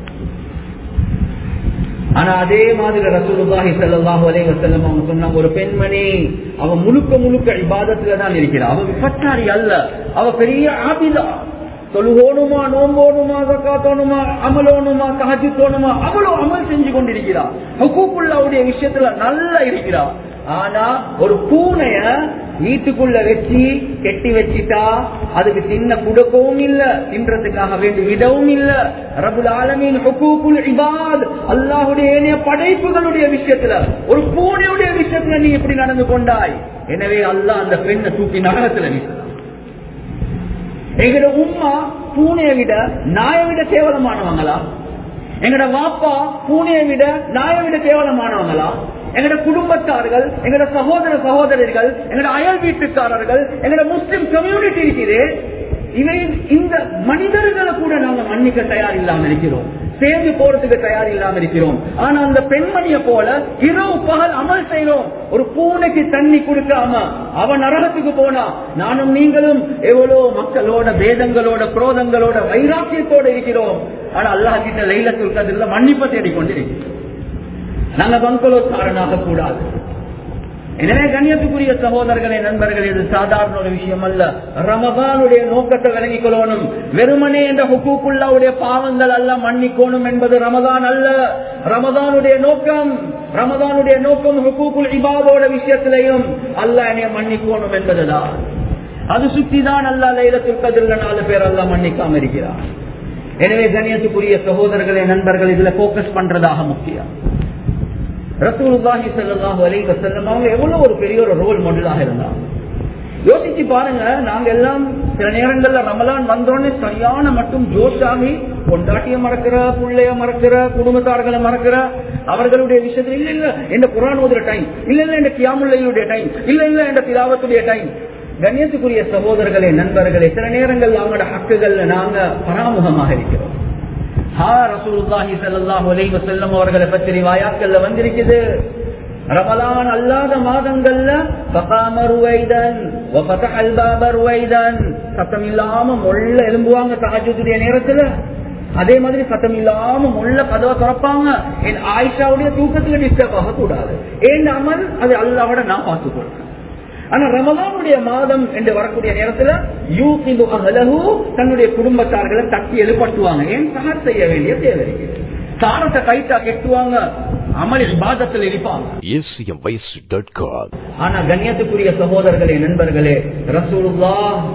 ஆனா அதே மாதிரி ரசூலுல்லாஹி ஸல்லல்லாஹு அலைஹி வஸல்லம் அவங்க சொன்னாங்க ஒரு பெண்மணி அவ முழுக்க முழுக்க இபாதத்துல தான் இருக்கிறா அவ விபச்சாரி அல்ல அவ பெரிய ஆபிதா தொழுகோணுமா நோம்போணுமா ஜக்காத்தோணுமா அமலோணுமா தஹஜ்ஜுதோணுமா அவ்வளவு அமல் செஞ்சு கொண்டிருக்கிறா ஹுக்கூக்குல்லாவுடைய விஷயத்துல நல்லா இருக்கிறா ஆனா ஒரு பூனைய வீட்டுக்குள்ள வச்சு கெட்டி வச்சிட்டா அதுக்கு சின்ன குடுக்கவும் இல்ல தின்றதுக்காக வேண்டி விடவும் இல்ல ரபுல் ஆலமீன் ஹுக்கூக்குல் இபாத் அல்லாஹுடைய ஏனைய படைப்புகளுடைய விஷயத்துல ஒரு பூனையுடைய விஷயத்துல நீ எப்படி நடந்து கொண்டாய் எனவே அல்லாஹ் அந்த பெண்ணை தூக்கி நகரத்துல வீசலாம் எங்கட உம்மா பூனையை விட நாயை விட கேவலமானவங்களா எங்கட வாப்பா பூனையை விட நாயை விட கேவலமானவங்களா எங்கட குடும்பத்தார்கள் எங்கட சகோதர சகோதரர்கள் எங்கட அயல் வீட்டுக்காரர்கள் எங்கட முஸ்லிம் கம்யூனிட்டி இருக்குது இவை இந்த மனிதர்களை கூட நாங்க மன்னிக்க தயார் இல்லாம இருக்கிறோம் சேர்ந்து போறதுக்கு தயார் இல்லாம இருக்கிறோம் ஆனா அந்த பெண்மணிய போல இரவு பகல் அமல் செய்யறோம் ஒரு பூனைக்கு தண்ணி கொடுக்காம அவன் நரகத்துக்கு போனா நானும் நீங்களும் எவ்வளவு மக்களோட பேதங்களோட குரோதங்களோட வைராக்கியத்தோட இருக்கிறோம் ஆனா அல்லாஹ் கிட்ட லைலத்துல் கதிரில் மன்னிப்பை தேடிக்கொண்டிருக்கிறோம் நாங்க பங்கலோத்காரனாக கூடாது எனவே கண்ணியத்துக்குரிய சகோதரர்களே நண்பர்களே இது சாதாரண ஒரு விஷயம் அல்ல ரமதானுடைய நோக்கத்தை விளங்கிக் கொள்ளணும் வெறுமனே என்ற ஹுக்கூக்குள்ளாவுடைய பாவங்கள் அல்ல மன்னிக்கோணும் என்பது ரமதான் அல்ல ரமதானுடைய நோக்கம் ரமதானுடைய நோக்கம் ஹுக்கூக்குல் இபாதோட விஷயத்திலையும் அல்ல என்னைய மன்னிக்கோணும் என்பதுதான் அது சுத்திதான் அல்ல லைலத்துல் கதிரில் நாலு பேர் அல்ல மன்னிக்காம இருக்கிறார் எனவே கண்ணியத்துக்குரிய சகோதரர்களே நண்பர்கள் இதுல போக்கஸ் பண்றதாக முக்கியம் ரசூலுல்லாஹி ஸல்லல்லாஹு அலைஹி வஸல்லம் அவங்க எவ்வளவு ஒரு பெரிய ஒரு ரோல் மாடலாக இருந்தாங்க யோசிச்சு பாருங்க நாங்க எல்லாம் சில நேரங்கள்ல ரமலான் வந்தோடனே சரியான மட்டும் ஜோஷாகி கொண்டாட்டிய மறக்கிற புள்ளைய மறக்கிற குடும்பத்தார்களை மறக்கிற அவர்களுடைய விஷயத்துல இல்ல இல்ல எந்த குரான் ஓதுற டைம் இல்ல இல்ல எந்த கியாமுல்லையுடைய டைம் இல்ல இல்ல எந்த திலாவத்துடைய டைம் கண்ணியத்துக்குரிய சகோதரர்களே நண்பர்களே சில நேரங்கள் அவங்களோட ஹக்குகள்ல நாங்க பராமுகமாக இருக்கிறோம் அவர்களை பற்றி வாயாக்கள்ல வந்திருக்குது ரமலான் அல்லாத மாதங்கள்ல சத்தம் இல்லாம மொள்ள எலும்புவாங்க தகஜுடைய நேரத்துல அதே மாதிரி சத்தம் இல்லாம முள்ள கதவை திறப்பாங்க என் ஆயிஷாவுடைய தூக்கத்துல டிஸ்டர்ப் ஆக கூடாது ஏன் அமல் அது அல்லாவோட நான் பார்த்துக்கொள்றேன் ஆனா ரமலானுடைய மாதம் என்று வரக்கூடிய நேரத்துல யூகிது அகலகு தன்னுடைய குடும்பத்தார்களை தட்டி எழுப்பட்டுவாங்க ஏன் சகர் செய்ய வேண்டிய தேவை இருக்குது சாரத்தை கைட்டா கெட்டுவாங்க அமலில் பாதத்தில் இருப்பாங்க ஆனா கண்ணியத்துக்குரிய சகோதரர்களே நண்பர்களே ரசூலுல்லா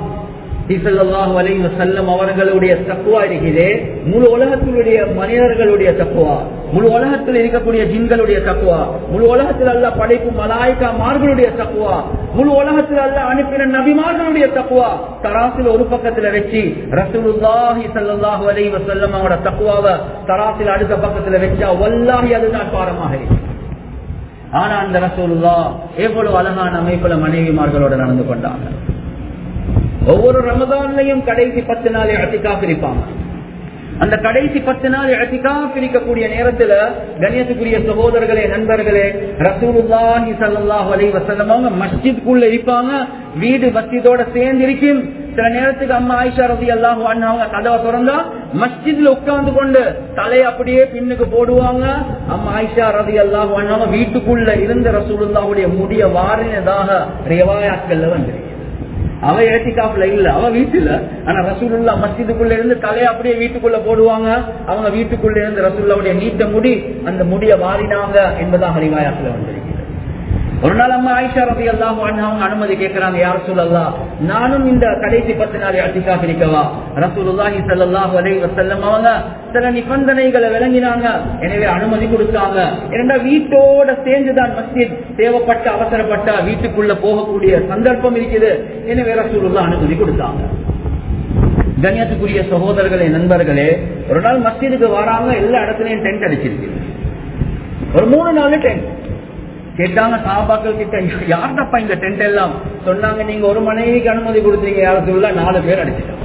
செல்லம் அவர்களுடைய தக்குவா இருக்கிறே முழு உலகத்தினுடைய மனிதர்களுடைய தக்குவா முழு உலகத்தில் இருக்கக்கூடிய ஜின்களுடைய தக்குவா முழு உலகத்தில் அல்ல படைக்கும் மலாய்க்கா மார்களுடைய தக்குவா முழு உலகத்தில் அல்ல அனுப்பின நபிமார்களுடைய தக்குவா தராசில் ஒரு பக்கத்துல வச்சு ரசூலுல்லாஹி சல்லாஹூ அலை வசல்லம் அவரோட தக்குவாவை தராசில் அடுத்த பக்கத்துல வச்சா வல்லாஹி அதுதான் பாரமாக இருக்கு ஆனா அந்த ரசூலுல்லா எவ்வளவு அழகான அமைப்புல மனைவிமார்களோட நடந்து கொண்டாங்க ஒவ்வொரு ரமதான்லையும் கடைசி பத்து நாள் அத்திக்காக இருப்பாங்க அந்த கடைசி பத்து நாள் இடத்திக்கா பிரிக்கக்கூடிய நேரத்துல கணியத்துக்குரிய சகோதரர்களே நண்பர்களே ரசூலுல்லாஹி ஸல்லல்லாஹு அலைஹி வஸல்லம் அவங்க மஸ்ஜித்குள்ள இருப்பாங்க வீடு மஸ்ஜிதோட சேர்ந்து இருக்கும் சில நேரத்துக்கு அம்மா ஆயிஷா ரதி அல்லாஹு அவங்க கதவை திறந்தா மஸ்ஜித்ல உட்கார்ந்து கொண்டு தலையை அப்படியே பின்னுக்கு போடுவாங்க அம்மா ஆயிஷா ரதி அல்லாஹு அவங்க வீட்டுக்குள்ள இருந்த ரசூலுல்லாவுடைய முடிய வாரினதாக ரிவாயாட்கள்ல வந்திருக்கு அவ ஏத்திக்காப்புல இல்ல அவ வீட்டுல ஆனா ரசூலுல்லா மஸ்ஜிதுக்குள்ள இருந்து தலையை அப்படியே வீட்டுக்குள்ள போடுவாங்க அவங்க வீட்டுக்குள்ள இருந்து ரசூல்லாவுடைய நீட்ட முடி அந்த முடிய வாரினாங்க என்பதாக ரிவாயாத்துல வந்திருக்கிறது ஒரு நாள் அம்மா ஆயிஷா ரபி அல்லாஹ் அவங்க அனுமதி கேட்கிறாங்க யார் சொல்லல்லா நானும் இந்த கடைசி பத்து நாள் அட்டிக்கா பிரிக்கவா ரசூலுல்லாஹி ஸல்லல்லாஹு அலைஹி வஸல்லம் அவங்க சில நிபந்தனைகளை விளங்கினாங்க எனவே அனுமதி கொடுத்தாங்க ஏன்னா வீட்டோட சேர்ந்துதான் மஸ்ஜித் தேவைப்பட்ட அவசரப்பட்ட வீட்டுக்குள்ள போகக்கூடிய சந்தர்ப்பம் இருக்குது எனவே ரசூலுல்லாஹ் அனுமதி கொடுத்தாங்க கண்ணியத்துக்குரிய சகோதரர்களே நண்பர்களே ஒரு நாள் மஸ்ஜிதுக்கு வராங்க எல்லா இடத்துலயும் டென்ட் அடிச்சிருக்கு ஒரு மூணு நாள் டென்ட் கேட்டாங்க சாபாக்கள் கிட்ட யார்டப்பா இந்த டென்ட் எல்லாம் சொன்னாங்க நீங்க ஒரு மனைவிக்கு அனுமதி கொடுத்தீங்க யாரும் சொல்ல நாலு பேர் அடிச்சிட்டாங்க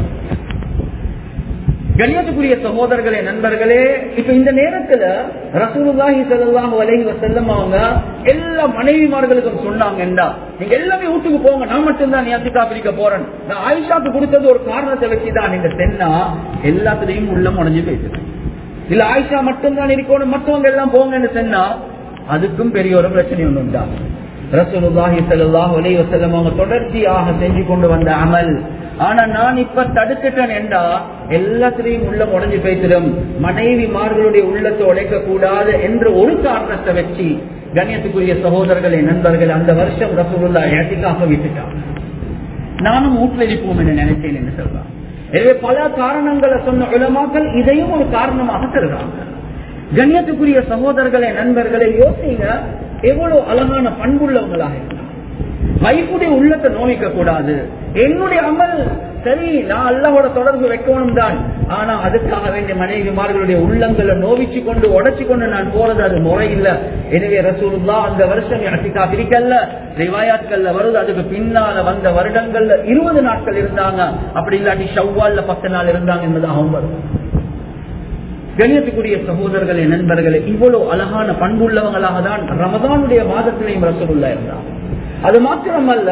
கண்ணியத்துக்குரிய சகோதரர்களே நண்பர்களே இப்ப இந்த நேரத்துல ரசூலுல்லாஹி ஸல்லல்லாஹு அலைஹி வஸல்லம் அவங்க எல்லா மனைவிமார்களுக்கும் சொன்னாங்கடா நீங்க எல்லாமே வீட்டுக்கு போங்க நான் மட்டும் தான் நியாசிக்கா பிரிக்க போறேன் நான் ஆயிஷாக்கு கொடுத்தது ஒரு காரணத்தை வச்சுதான் நீங்க சென்னா எல்லாத்துலயும் உள்ள முடஞ்சு போயிட்டு இல்ல ஆயிஷா மட்டும் தான் இருக்கணும் மற்றவங்க எல்லாம் போங்கன்னு சொன்னா அதுக்கும் பெரிய ஒரு பிரச்சனை ஒண்ணு உண்டா ரசூலுல்லாஹி ஸல்லல்லாஹு அலைஹி வஸல்லம் அவங்க தொடர்ச்சியாக செஞ்சு கொண்டு வந்த அமல் ஆனா நான் இப்ப தடுத்துட்டேன் என்றா எல்லாத்திலையும் உள்ள உடஞ்சு பேசிடும் மனைவிமார்களுடைய உள்ளத்தை உடைக்க கூடாது என்ற ஒரு காரணத்தை வச்சு கண்ணியத்துக்குரிய சகோதரர்களே நண்பர்கள் அந்த வருஷம் ரசூலுல்லா ஏட்டிக்காக விட்டுட்டாங்க நானும் வீட்டுல இருப்போம் என்று நினைச்சேன் என்று சொல்றான் எனவே பல காரணங்களை சொன்ன உலமாக்கள் இதையும் ஒரு காரணமாக தருகிறாங்க கண்ணியத்துக்குரிய சகோதரர்களே நண்பர்களை யோசிங்க எவ்வளவு அழகான பண்புள்ளவங்களாக இருந்தாங்க வைஃபுடைய உள்ளத்தை நோய்க்க கூடாது என்னுடைய அமல் சரி நான் அல்லாவோட தொடர்பு வைக்கணும் தான் ஆனா அதுக்காக வேண்டிய மனைவிமார்களுடைய உள்ளங்களை நோவிச்சு கொண்டு உடைச்சு கொண்டு நான் போறது அது முறை இல்ல எனவே ரசூலுல்லா அந்த வருஷம் எனக்குக்கா பிரிக்கல ரிவாயாட்கள்ல வருது அதுக்கு பின்னால வந்த வருடங்கள்ல இருபது நாட்கள் இருந்தாங்க அப்படி இல்லாட்டி ஷவ்வால்ல பத்து நாள் இருந்தாங்க என்பதாகவும் வரும் கணியத்துக்குரிய சகோதரர்களே நண்பர்களே இவ்வளவு அழகான பண்புள்ளவங்களாக தான் ரமதானுடைய மாதத்திலையும் ரசூலுல்லா இருந்தாங்க அது மாத்திரமல்ல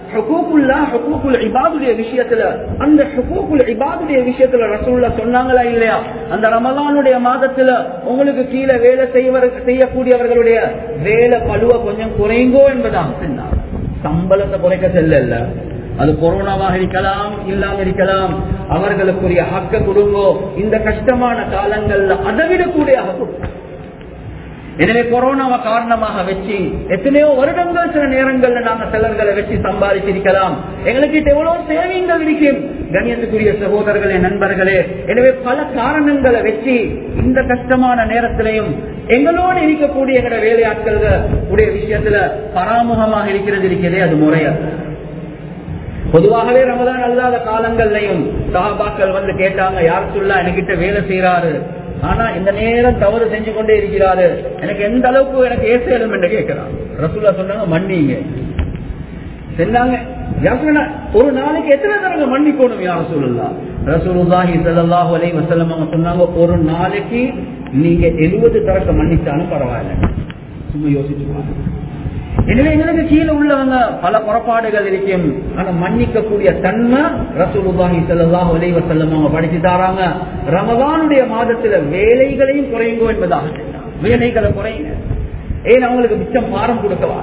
விஷயத்துல அந்த விஷயத்துல ரசூல்லா சொன்னாங்களா இல்லையா அந்த ரமலானுடைய மாதத்துல உங்களுக்கு கீழே வேலை செய்யக்கூடியவர்களுடைய வேலை பழுவ கொஞ்சம் குறைங்கோ என்பதாக சொன்னார் சம்பளத்தை குறைக்க செல்ல அது கொரோனாவாக இருக்கலாம் இல்லாம இருக்கலாம் அவர்களுக்குரிய ஹக்க கொடுங்கோ இந்த கஷ்டமான காலங்கள்ல அதை விடக்கூடிய கொடுக்கும் எனவே கொரோனாவை காரணமாக வச்சு எத்தனையோ வருடங்கள் சில நேரங்கள்ல நாங்க சிலர்களை வச்சு சம்பாதிச்சிருக்கலாம் எங்களுக்கு எவ்வளவு சேவிங்கள் இருக்கும் கண்ணியத்துக்குரிய சகோதரர்களே நண்பர்களே எனவே பல காரணங்களை வச்சு இந்த கஷ்டமான நேரத்திலையும் எங்களோடு இருக்கக்கூடிய எங்களோட வேலையாட்கள் உடைய விஷயத்துல பராமுகமாக இருக்கிறது இருக்கிறதே அது முறையாது பொதுவாகவே ரமதான் அல்லாத காலங்கள்லையும் சஹாபாக்கள் வந்து கேட்டாங்க யார் சொல்ல என்கிட்ட வேலை செய்யறாரு ஆனா இந்த நேரம் தவறு செஞ்சு கொண்டே இருக்கிறாரு எனக்கு எந்த அளவுக்கு எனக்கு ஏசேலும் என்று கேட்கிறான் ரசூல்லா சொன்னாங்க மன்னிங்க சொன்னாங்க ஒரு நாளைக்கு எத்தனை தடவை மன்னிக்கணும் யார் சொல்லலாம் ரசூலுல்லாஹி ஸல்லல்லாஹு அலைஹி வஸல்லம் அவங்க சொன்னாங்க ஒரு நாளைக்கு நீங்க 70 தடவை மன்னிச்சாலும் பரவாயில்லை சும்மா யோசிச்சு பாருங்க எனவே எங்களுக்கு கீழே உள்ளவங்க பல புறப்பாடுகள் இருக்கும் ஆனா மன்னிக்கக்கூடிய தன்மை ரசூலுல்லாஹி ஸல்லல்லாஹு அலைஹி வஸல்லம் அவங்க படிச்சு தாராங்க ரமலானுடைய மாதத்துல வேலைகளையும் குறையுங்கோ என்பதாக வேலைகளை குறையுங்க ஏன் அவங்களுக்கு மிச்சம் பாரம் கொடுக்கவா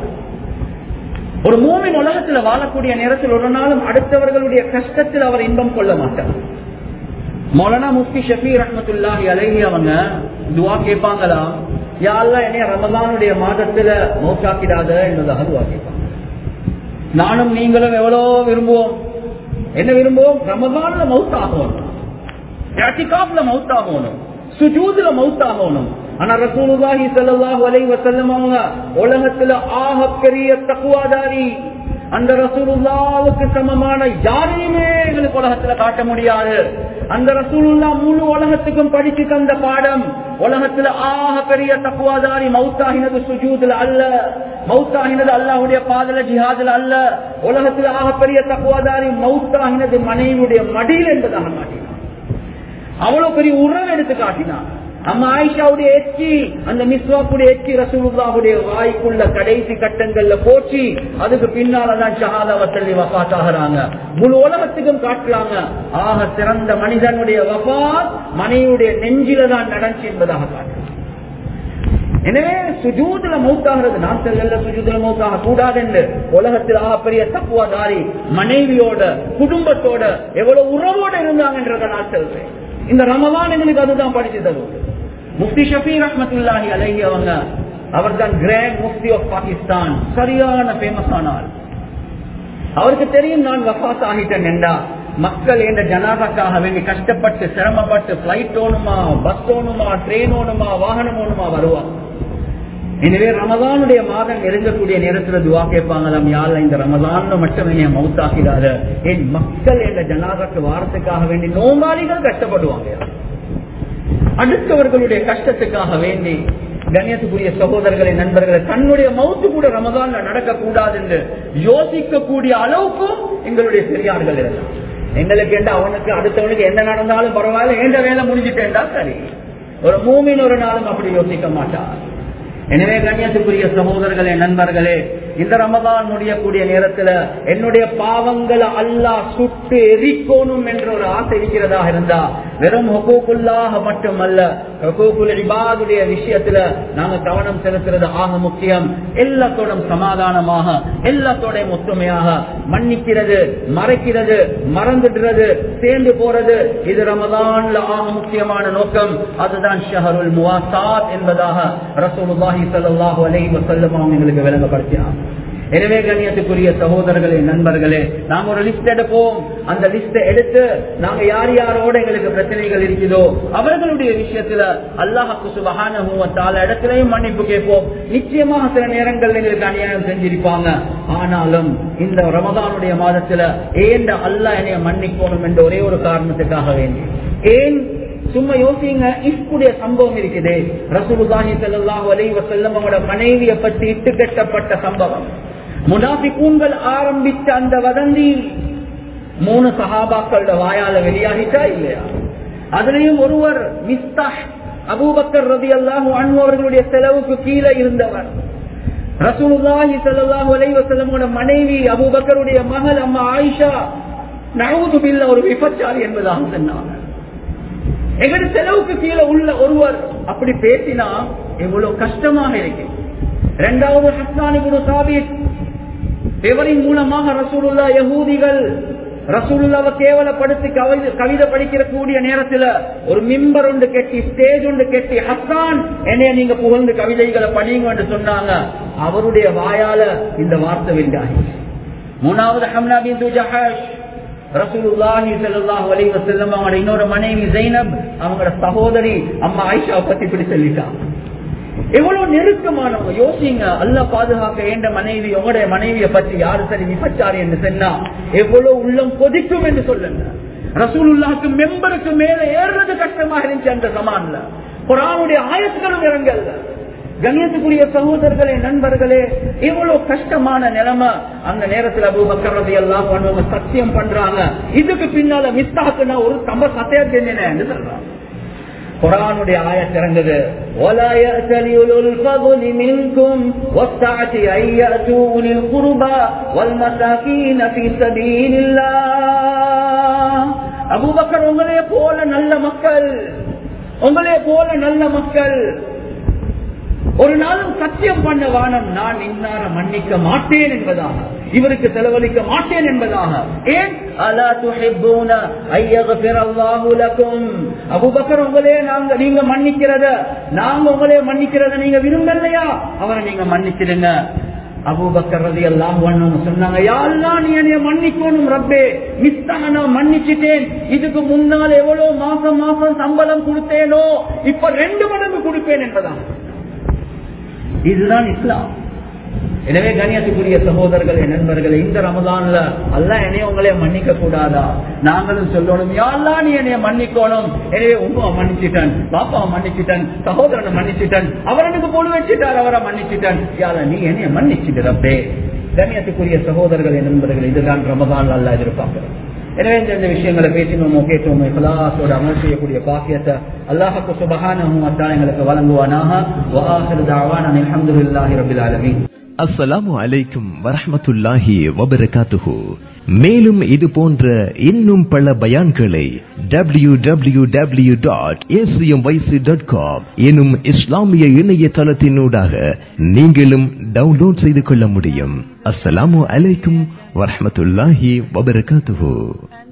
ஒரு மூமின் உலகத்துல வாழக்கூடிய நேரத்தில் ஒரு நாளும் அடுத்தவர்களுடைய கஷ்டத்தில் அவர் இன்பம் கொள்ள மாட்டார் மௌலானா முஃப்தி ஷபி ரஹமத்துல்லாஹி அலைஹி அவங்க துவா கேட்பாங்களா யாரெல்லாம் என்னைய ரமதானுடைய மாதத்துல மௌத்தாக்கிடாத என்பதாக துவா கேட்பாங்க நானும் நீங்களும் எவ்வளோ விரும்புவோம் என்ன விரும்புவோம் ரமதான்ல மவுத்தாகணும் மவுத்தாகணும் சுஜூதுல மவுத்தாகணும் ஆனா ரசூலுல்லாஹி ஸல்லல்லாஹு அலைஹி வஸல்லம் அவங்க உலகத்துல ஆக பெரிய தக்குவாதாரி அந்த ரசூலுல்லாவுக்கு சமமான யாரையுமே எங்களுக்கு உலகத்துல காட்ட முடியாது அந்த ரசூலுல்லா முழு உலகத்துக்கும் படிச்சு தந்த பாடம் உலகத்துல ஆக பெரிய தக்குவாதாரி மவுத்தாகினது சுஜூதுல அல்ல மவுத்தாகினது அல்லாஹுடைய பாதல ஜிஹாதுல அல்ல உலகத்துல ஆக பெரிய தக்குவாதாரி மவுத்தாகினது மனைவியுடைய மடியில் என்பதாக மாட்டினார் அவ்வளவு பெரிய உறவு எடுத்து காட்டினான் அம்மா ஆயிஷாவுடைய எச்சி அந்த மிஸ்வாக்குடைய எச்சி ரசூலுல்லாவுடைய வாய்க்குள்ள கடைசி கட்டங்கள்ல போச்சு அதுக்கு பின்னாலதான் ஷஹாதாவை தள்ளி வஃபாத்தாகிறாங்க முழு உலகத்துக்கும் காட்டுறாங்க ஆக சிறந்த மனிதனுடைய வஃபாத் மனைவியுடைய நெஞ்சில தான் நடந்துச்சு என்பதாக காட்டுறாங்க எனவே சுஜூதுல மௌத்தாகிறது நான் செல்ல சுஜூதுல மௌத்தாக கூடாது என்று உலகத்தில் ஆகப்பெரிய தப்புவாதாரி மனைவியோட குடும்பத்தோட எவ்வளவு உறவோட இருந்தாங்கன்றத நான் சொல்றேன் இந்த ரமதான் எங்களுக்கு அதுதான் படிச்சு தரும் முஃப்தி ஷபீ ரஹமத்துல்லாஹி அலைஹி அவங்க அவர் தான் கிராண்ட் முஃப்தி ஆஃப் பாகிஸ்தான் சரியான ஃபேமஸ் ஆனார் அவருக்கு தெரியும் நான் வஃபாத் ஆகிட்டேன் என்றா மக்கள் என்ற ஜனாதாக்காக வேண்டி கஷ்டப்பட்டு சிரமப்பட்டு பிளைட் ஓணுமா பஸ் ஓணுமா ட்ரெயின் ஓணுமா வாகனம் ஓணுமா வருவாங்க எனவே ரமதானுடைய மாதம் நெருங்கக்கூடிய நேரத்துல துவா கேட்பாங்களாம் யாழ்ல இந்த ரமதான் மட்டும் என் மவுத்தாக்கிறாரு என் மக்கள் என்ற ஜனாதாக்கு வாரத்துக்காக வேண்டி நோம்பாளிகள் கஷ்டப்படுவாங்க அடுத்தவர்களுடைய கஷ்டத்துக்காக வேண்டி கண்ணியத்துக்குரிய சகோதரர்களை நண்பர்களை தன்னுடைய மவுத்து கூட ரமதான்ல நடக்கக்கூடாது என்று யோசிக்கக்கூடிய அளவுக்கும் எங்களுடைய பெரியார்கள் இருந்தார் எங்களுக்கு என்ன அவனுக்கு அடுத்தவனுக்கு என்ன நடந்தாலும் பரவாயில்ல எந்த வேலை முடிஞ்சுட்டேன்டா சரி ஒரு மூமின் ஒரு நாளும் அப்படி யோசிக்க மாட்டார் எனவே கண்ணியத்துக்குரிய சகோதரர்களே நண்பர்களே இந்த ரமதான் முடியக்கூடிய நேரத்துல என்னுடைய பாவங்களை அல்லாஹ் சுட்டு எரிக்கோணும் என்ற ஒரு ஆசை இருக்கிறதாக இருந்தா வெறும் ஹொகூக்குள்ளாக மட்டுமல்ல ஹொகூக்குல் இபாதுடைய விஷயத்துல நாங்க கவனம் செலுத்துறது ஆக முக்கியம் எல்லாத்தோடும் சமாதானமாக எல்லாத்தோடையும் ஒத்துமையாக மன்னிக்கிறது மறைக்கிறது மறந்துடுறது சேர்ந்து போறது இது ரமதான்ல ஆக முக்கியமான நோக்கம் அதுதான் ஷஹருல் முவாசாத் என்பதாக ரசூலுல்லாஹி ஸல்லல்லாஹு அலைஹி வஸல்லம் அவங்க எங்களுக்கு விளங்கப்படுத்தினார் எனவே கண்ணியத்துக்குரிய சகோதரர்களே நண்பர்களே நாங்க ஒரு லிஸ்ட் எடுப்போம் அந்த லிஸ்ட எடுத்து நாங்க யார் யாரோட எங்களுக்கு பிரச்சனைகள் இருக்குதோ அவர்களுடைய விஷயத்துல அல்லாஹுக்கு சுபகான இடத்திலையும் மன்னிப்பு கேட்போம் நிச்சயமாக சில நேரங்கள் எங்களுக்கு அநியாயம் செஞ்சிருப்பாங்க ஆனாலும் இந்த ரமதானுடைய மாதத்துல ஏன் அல்லாஹ் என்னைய மன்னிக்கணும் என்ற ஒரே ஒரு காரணத்துக்காக வேண்டி ஏன் சும்மா யோசிங்க இஃப்குடைய சம்பவம் இருக்குது ரசூலுல்லாஹி ஸல்லல்லாஹு அலைஹி வஸல்லம் அவங்களோட மனைவியை பற்றி இட்டு கட்டப்பட்ட சம்பவம் முனாஃபிகூன்கள் ஆரம்பித்த அந்த வதந்தி மூணு சஹாபாக்களோட வாயால வெளியாகிட்டா இல்லையா அதுலயும் ஒருவர் மிஸ்தாஹ் அபூபக்கர் ரதி அல்லாஹு அன்பு அவர்களுடைய செலவுக்கு கீழே இருந்தவர் ரசூலுல்லாஹி ஸல்லல்லாஹு அலைஹி வஸல்லமோட மனைவி அபூபக்கருடைய மகள் அம்மா ஆயிஷா நவுது பில்ல ஒரு விபச்சாரி என்பதாக சொன்னாங்க எங்களுடைய செலவுக்கு கீழே உள்ள ஒருவர் அப்படி பேசினா எவ்வளவு கஷ்டமாக இருக்கு இரண்டாவது ஹஸ்தானி குரு சாபித் இவரின் மூலமாக ரசூலுல்லா யகூதிகள் ரசூலுல்லாவை கேவலப்படுத்தி கவிதை கவிதை படிக்கிற கூடிய நேரத்துல ஒரு மிம்பர் ஒன்று கெட்டி ஸ்டேஜ் ஒன்று கெட்டி ஹஸ்தான் என்னைய நீங்க புகழ்ந்து கவிதைகளை படிங்க என்று சொன்னாங்க அவருடைய வாயால இந்த வார்த்தை வென்றாகி மூணாவது ஹம்னா பின் ஜஹாஷ் ரசூலுல்லாஹி ஸல்லல்லாஹு அலைஹி வஸல்லம் அவங்களோட இன்னொரு மனைவி ஜைனப் அவங்களோட சகோதரி அம்மா ஆயிஷா பத்தி இப்படி சொல்லிட்டாங்க எவ்வளவு நெருக்கமானவங்க யோசிங்க அல்ல பாதுகாக்க ஏண்ட மனைவி உங்களுடைய மனைவியை பற்றி யாரு சரி விபச்சாரி என்று சொன்னா எவ்வளவு உள்ளம் கொதிக்கும் என்று சொல்லுங்க ரசூலுல்லாஹுக்கு மெம்பருக்கு மேல ஏறுறது கஷ்டமாக இருந்துச்சு அந்த சமான்ல குரானுடைய ஆயத்துகளும் இறங்கல்ல கண்ணியத்துக்குரிய சகோதரர்களே நண்பர்களே எவ்வளவு கஷ்டமான நிலைமை அந்த நேரத்தில் அபு பக்கரதை எல்லாம் பண்ணுவாங்க சத்தியம் பண்றாங்க இதுக்கு பின்னால மிஸ்தாக்குன்னா ஒரு தம்ப சத்தியம் செஞ்சேன்னு சொல்றாங்க குரானுடைய ஆயத் இறங்குது وَلَا يَأْتَلِ أُولُو الْفَضْلِ مِنكُمْ وَالسَّعَةِ أَن يَأْتُوا أُولِي الْقُرْبَى وَالْمَسَاكِينَ فِي سَبِيلِ اللَّهِ அபூபக்கர் உங்களே போல நல்ல மக்கள் உங்களே போல நல்ல மக்கள் ஒரு நாளும் சத்தியம் பண்ண வானம் நான் இன்னார மன்னிக்க மாட்டேன் என்பதாக இவருக்கு செலவழிக்க மாட்டேன் என்பதாக ஏன் அலா துஹிப்பூன ஐயக்ஃபிர் அல்லாஹு லகும் அபூபக்கர் உங்களே நாங்க நீங்க மன்னிக்கிறத நாங்க உங்களே மன்னிக்கிறத நீங்க விரும்பலையா அவரை நீங்க மன்னிச்சிடுங்க அபூபக்கர் ரதி எல்லாம் சொன்னாங்க யாரெல்லாம் நீ என்னைய மன்னிக்கணும் ரப்பே மிஸ்தாக நான் மன்னிச்சிட்டேன் இதுக்கு முன்னால் எவ்வளவு மாசம் மாசம் சம்பளம் கொடுத்தேனோ இப்ப ரெண்டு மடங்கு கொடுப்பேன் என்பதான் இதுதான் இஸ்லாம் எனவே கணியத்துக்குரிய சகோதரர்களே நண்பர்களே இந்த ரமதான்ல அல்ல என்னைய உங்களே மன்னிக்க கூடாதா நாங்களும் சொல்லணும் யாரெல்லாம் நீ என்னைய மன்னிக்கணும் எனவே உங்க மன்னிச்சிட்டன் பாப்பாவை மன்னிச்சிட்டன் சகோதரனை மன்னிச்சிட்டன் அவர் எனக்கு பொழு வச்சுட்டார் அவரை மன்னிச்சிட்டன் யார நீ என்னைய மன்னிச்சிட்டு ரப்பே கண்ணியத்துக்குரிய சகோதரர்களே நண்பர்கள் இதுதான் ரமதான் அல்ல எதிர்பார்க்கிறோம் எனவே இந்த இந்த விஷயங்களை பேசினோமோ கேட்டோமோ இஹ்லாஸோட அமல் செய்யக்கூடிய பாக்கியத்தை அல்லாஹுக்கு சுபஹானஹு வ தஆலா எங்களுக்கு வழங்குவானாக வ ஆஹிரு தஅவானா அல்ஹம்துலில்லாஹி ரப்பில் ஆலமீன் அஸ்ஸலாமு அலைக்கும் வரஹ்மத்துல்லாஹி வபரகாத்துஹு மேலும் இது போன்ற இன்னும் பல பயான்களை W W W dot dot com எனும் இஸ்லாமிய இணையதளத்தினூடாக நீங்களும் டவுன்லோட் செய்து கொள்ள முடியும் அஸ்ஸலாமு அலைக்கும் வரஹ்மத்துல்லாஹி வபரகாத்துஹு